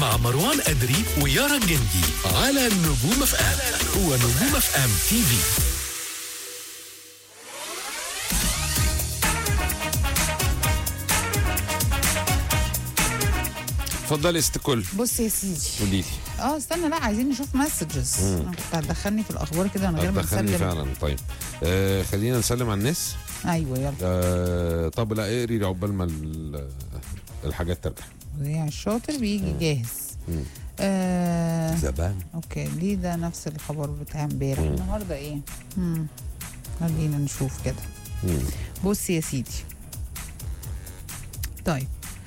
مع مروان أدري ويارا الجندي على نجوم اف ام ونجوم اف ام تي في اتفضلي است كل بص يا سيدي قولي لي اه استنى لا عايزين نشوف مسجز انا كنت هتدخلني في الاخبار كده من غير ما دخلني نسلم فعلا طيب آه خلينا نسلم على الناس ايوه يلا آه طب لا اقري لي عقبال ما ال- الحاجات ترجع مذيع الشاطر بيجي جاهز مم. آه زبان اوكي ليه ده نفس الخبر بتاع امبارح مم. النهارده ايه مم. خلينا نشوف كده مم. بص يا سيدي طيب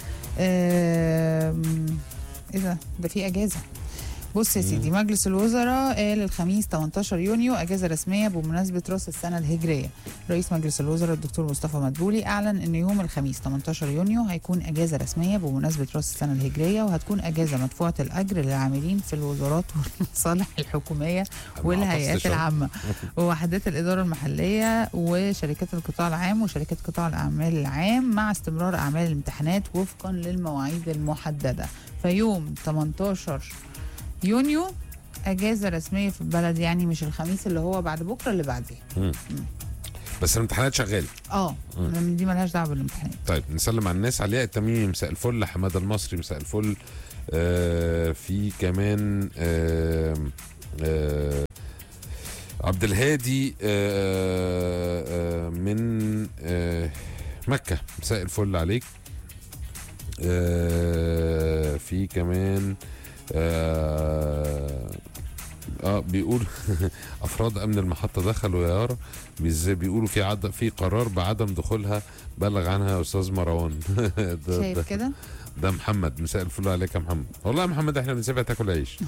آم، ايه ده ده في اجازه بص يا سيدي مجلس الوزراء قال الخميس 18 يونيو اجازه رسميه بمناسبه راس السنه الهجريه رئيس مجلس الوزراء الدكتور مصطفى مدبولي اعلن ان يوم الخميس 18 يونيو هيكون اجازه رسميه بمناسبه راس السنه الهجريه وهتكون اجازه مدفوعه الاجر للعاملين في الوزارات والمصالح الحكوميه والهيئات شغل. العامه ووحدات الإدارة المحلية وشركات القطاع العام وشركات قطاع الأعمال العام مع استمرار أعمال الامتحانات وفقا للمواعيد المحددة فيوم 18 يونيو أجازة رسمية في البلد يعني مش الخميس اللي هو بعد بكرة اللي بعديه بس الامتحانات شغاله اه دي ملهاش دعوة بالامتحانات طيب نسلم على الناس علياء التميمي مساء الفل حماده المصري مساء الفل آه في كمان آه آه عبد الهادي آه آه من آه مكة مساء الفل عليك آه في كمان آه اه بيقول افراد امن المحطه دخلوا يا يارا بيز- بيقولوا في عد في قرار بعدم دخولها بلغ عنها يا استاذ مروان ده, ده, شايف كده ده محمد مساء الفل عليك يا محمد والله يا محمد احنا بنسيبها تاكل عيش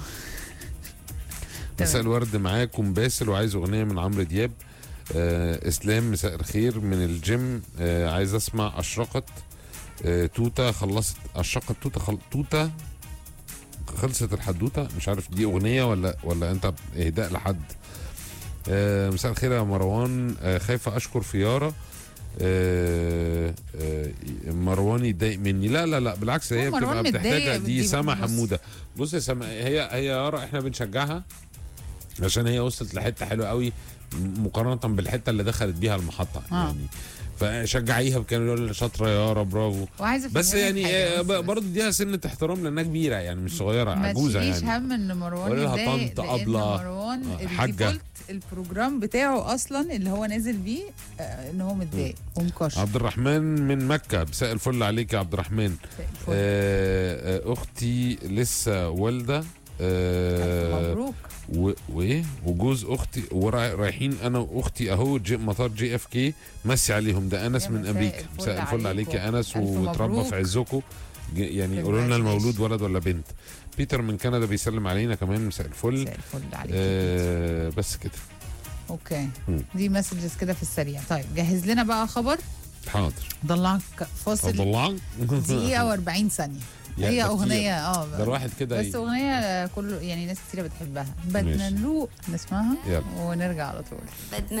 مساء الورد معاكم باسل وعايز اغنيه من عمرو دياب آه اسلام مساء الخير من الجيم آه عايز اسمع اشرقت آه توته خلصت اشرقت توته خل... توته خلصت الحدوته مش عارف دي اغنيه ولا ولا انت اهداء لحد آه مساء الخير يا مروان آه خايفه اشكر فيارة آه آه مروان يتضايق مني لا لا لا بالعكس هي هو مروان بتبقى متضايق بتحتاج دي دي سما بص. حموده بص يا سما هي هي يارا احنا بنشجعها عشان هي وصلت لحته حلوه قوي مقارنه بالحته اللي دخلت بيها المحطه آه. يعني فشجعيها كانوا يقولوا شاطره يا يارا برافو وعايزة بس أفهمك يعني حاجة آه، بس- ب- برضه اديها سنه احترام لانها كبيره يعني مش صغيره ما عجوزه تشيليش يعني هم ان مروان قولي لها يتضايق طنط لأن أبلة، مروان آه، حاجة. الديفولت البروجرام بتاعه اصلا اللي هو نازل بيه آه، ان هو متضايق ومكشر عبد الرحمن من مكه مساء الفل عليك يا عبد الرحمن آه آه اختي لسه والده آه مبروك و- وايه وجوز اختي ورايحين انا واختي اهو جي مطار جي اف كي مسي عليهم ده انس يا من مساء امريكا الفل مساء الفل عليك يا انس ألف وتربى مبروك. في عزكم ج- يعني قولوا لنا المولود ولد ولا بنت بيتر من كندا بيسلم علينا كمان مساء الفل مساء الفل عليك آه بس كده اوكي مم. دي مسجز كده في السريع طيب جهز لنا بقى خبر حاضر ضلعك فاصل طلع دقيقة و40 ثانية يا هي ده أغنية اه ده الواحد كده بس ي- أغنية كله يعني ناس كتيرة بتحبها ماشي. بدنا نروق نسمعها يلا. ونرجع على طول بدنا